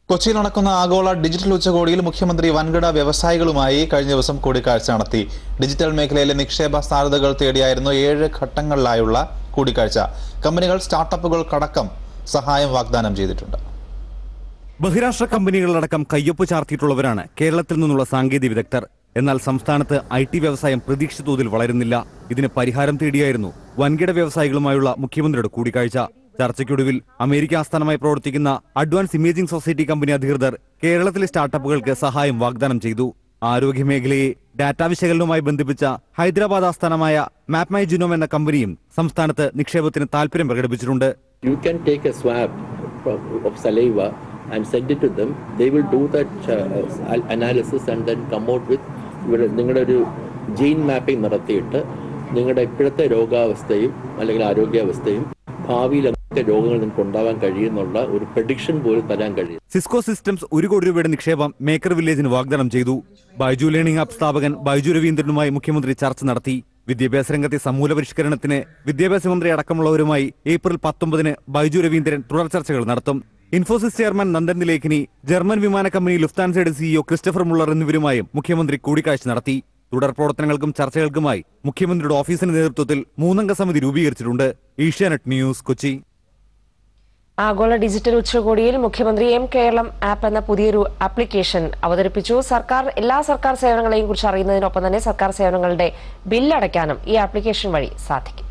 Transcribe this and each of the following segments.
കൊച്ചിയിൽ നടക്കുന്ന ആഗോള ഡിജിറ്റൽ ഉച്ചകോടിയിൽ മുഖ്യമന്ത്രി വൻകിട വ്യവസായികളുമായി കഴിഞ്ഞ ദിവസം കൂടിക്കാഴ്ച നടത്തി ഡിജിറ്റൽ മേഖലയിലെ നിക്ഷേപ സാധ്യതകൾ തേടിയായിരുന്നു ഏഴ് ഘട്ടങ്ങളിലായുള്ള കൂടിക്കാഴ്ച കമ്പനികൾ സ്റ്റാർട്ടപ്പുകൾക്കടക്കം സഹായം വാഗ്ദാനം ചെയ്തിട്ടുണ്ട് ബഹിരാഷ്ട്ര കമ്പനികളടക്കം കയ്യൊപ്പ് ചാർത്തിയിട്ടുള്ളവരാണ് കേരളത്തിൽ നിന്നുള്ള സാങ്കേതിക വിദഗ്ധർ എന്നാൽ സംസ്ഥാനത്ത് ഐ ടി വ്യവസായം പ്രതീക്ഷിച്ച തോതിൽ വളരുന്നില്ല ഇതിന് പരിഹാരം തേടിയായിരുന്നു വൻകിട വ്യവസായികളുമായുള്ള മുഖ്യമന്ത്രിയുടെ കൂടിക്കാഴ്ച ചർച്ചയ്ക്കൊടുവിൽ അമേരിക്ക ആസ്ഥാനമായി പ്രവർത്തിക്കുന്ന അഡ്വാൻസ് ഇമേജിംഗ് സൊസൈറ്റി കമ്പനി അധികൃതർ കേരളത്തിലെ സ്റ്റാർട്ടപ്പുകൾക്ക് സഹായം വാഗ്ദാനം ചെയ്തു ആരോഗ്യ മേഖലയെ ഡാറ്റാ വിശകലനവുമായി ബന്ധിപ്പിച്ച ഹൈദരാബാദ് ആസ്ഥാനമായ മാപ്മൈ ജിനോം എന്ന കമ്പനിയും സംസ്ഥാനത്ത് നിക്ഷേപത്തിന് താൽപര്യം പ്രകടിപ്പിച്ചിട്ടുണ്ട് you can take a swab from, of saliva and send it to them. They will do that uh, al- analysis and then come out with ഇവിടെ നിങ്ങളുടെ ഒരു ജീൻ മാപ്പിംഗ് നടത്തിയിട്ട് നിങ്ങളുടെ ഇപ്പോഴത്തെ രോഗാവസ്ഥയും അല്ലെങ്കിൽ ആരോഗ്യാവസ്ഥയും ഭാവിയിൽ എന്തൊക്കെ രോഗങ്ങൾ നിങ്ങൾക്ക് ഉണ്ടാവാൻ കഴിയുന്നുള്ള ഒരു പ്രഡിക്ഷൻ പോലും തരാൻ കഴിയും സിസ്കോ സിസ്റ്റംസ് ഒരു കോടി രൂപയുടെ നിക്ഷേപം മേക്കർ വില്ലേജിന് വാഗ്ദാനം ചെയ്തു ബൈജു ലേണിംഗ് ആപ്പ് സ്ഥാപകൻ ബൈജു രവീന്ദ്രനുമായി മുഖ്യമന്ത്രി ചർച്ച നടത്തി വിദ്യാഭ്യാസ രംഗത്തെ സമൂല പരിഷ്കരണത്തിന് വിദ്യാഭ്യാസ മന്ത്രി അടക്കമുള്ളവരുമായി ഏപ്രിൽ പത്തൊമ്പതിന് ബൈജു രവീന്ദ്രൻ തുടർ ചർച്ചകൾ നടത്തും ഇൻഫോസിസ് ചെയർമാൻ നന്ദൻ നിലേഖിനി ജർമ്മൻ വിമാന കമ്പനി ലുഫ്താൻസയുടെ സിഇഒ ക്രിസ്റ്റഫർ മുള്ളർ എന്നിവരുമായും മുഖ്യമന്ത്രി കൂടിക്കാഴ്ച നടത്തി തുടർ പ്രവർത്തനങ്ങൾക്കും ചർച്ചകൾക്കുമായി മുഖ്യമന്ത്രിയുടെ ഓഫീസിന്റെ നേതൃത്വത്തിൽ മൂന്നംഗ സമിതി രൂപീകരിച്ചിട്ടുണ്ട് ഏഷ്യാനെറ്റ് ന്യൂസ് കൊച്ചി ആഗോള ഡിജിറ്റൽ ഉച്ചകോടിയിൽ മുഖ്യമന്ത്രി എം കേരളം ആപ്പ് എന്ന പുതിയൊരു ആപ്ലിക്കേഷൻ അവതരിപ്പിച്ചു സർക്കാർ എല്ലാ സർക്കാർ സേവനങ്ങളെയും കുറിച്ച് അറിയുന്നതിനൊപ്പം തന്നെ സർക്കാർ സേവനങ്ങളുടെ ബില്ലടയ്ക്കാനും ഈ ആപ്ലിക്കേഷൻ വഴി സാധിക്കും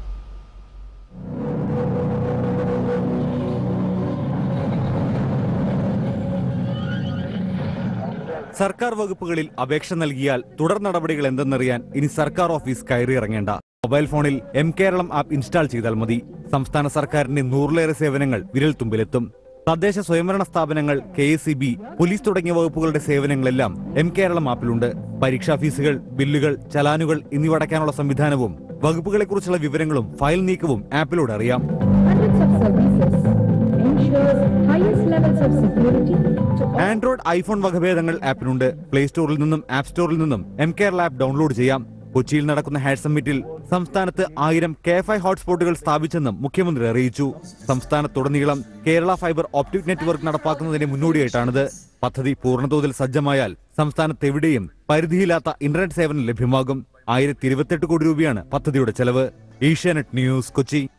സർക്കാർ വകുപ്പുകളിൽ അപേക്ഷ നൽകിയാൽ തുടർ നടപടികൾ എന്തെന്നറിയാൻ ഇനി സർക്കാർ ഓഫീസ് കയറി ഇറങ്ങേണ്ട മൊബൈൽ ഫോണിൽ എം കേരളം ആപ്പ് ഇൻസ്റ്റാൾ ചെയ്താൽ മതി സംസ്ഥാന സർക്കാരിന്റെ നൂറിലേറെ സേവനങ്ങൾ വിരൽ തുമ്പിലെത്തും തദ്ദേശ സ്വയംഭരണ സ്ഥാപനങ്ങൾ കെ എസ് പോലീസ് തുടങ്ങിയ വകുപ്പുകളുടെ സേവനങ്ങളെല്ലാം എം കേരളം ആപ്പിലുണ്ട് പരീക്ഷാ ഫീസുകൾ ബില്ലുകൾ ചലാനുകൾ എന്നിവ അടയ്ക്കാനുള്ള സംവിധാനവും വകുപ്പുകളെക്കുറിച്ചുള്ള വിവരങ്ങളും ഫയൽ നീക്കവും ആപ്പിലൂടെ അറിയാം hundreds of services ensures highest levels of security to all Android iPhone വകഭേദങ്ങൾ ആപ്പിനുണ്ട് പ്ലേ സ്റ്റോറിൽ നിന്നും ആപ്പ് സ്റ്റോറിൽ നിന്നും എം കേരള ആപ്പ് ഡൗൺലോഡ് ചെയ്യാം കൊച്ചിയിൽ നടക്കുന്ന ഹാഡ് സമ്മിറ്റിൽ സംസ്ഥാനത്ത് ആയിരം കെ എഫ് ഐ ഹോട്ട്സ്പോട്ടുകൾ സ്ഥാപിച്ചെന്നും മുഖ്യമന്ത്രി അറിയിച്ചു സംസ്ഥാനത്തുടനീളം കേരള ഫൈബർ ഓപ്റ്റിക് നെറ്റ്വർക്ക് നടപ്പാക്കുന്നതിന് മുന്നോടിയായിട്ടാണിത് പദ്ധതി പൂർണ്ണതോതിൽ സജ്ജമായാൽ സംസ്ഥാനത്ത് എവിടെയും പരിധിയില്ലാത്ത ഇന്റർനെറ്റ് സേവനം ലഭ്യമാകും ആയിരത്തി ഇരുപത്തെട്ട് കോടി രൂപയാണ് പദ്ധതിയുടെ ചെലവ് ഏഷ്യാനെറ്റ് ന്യൂസ് കൊച്ചി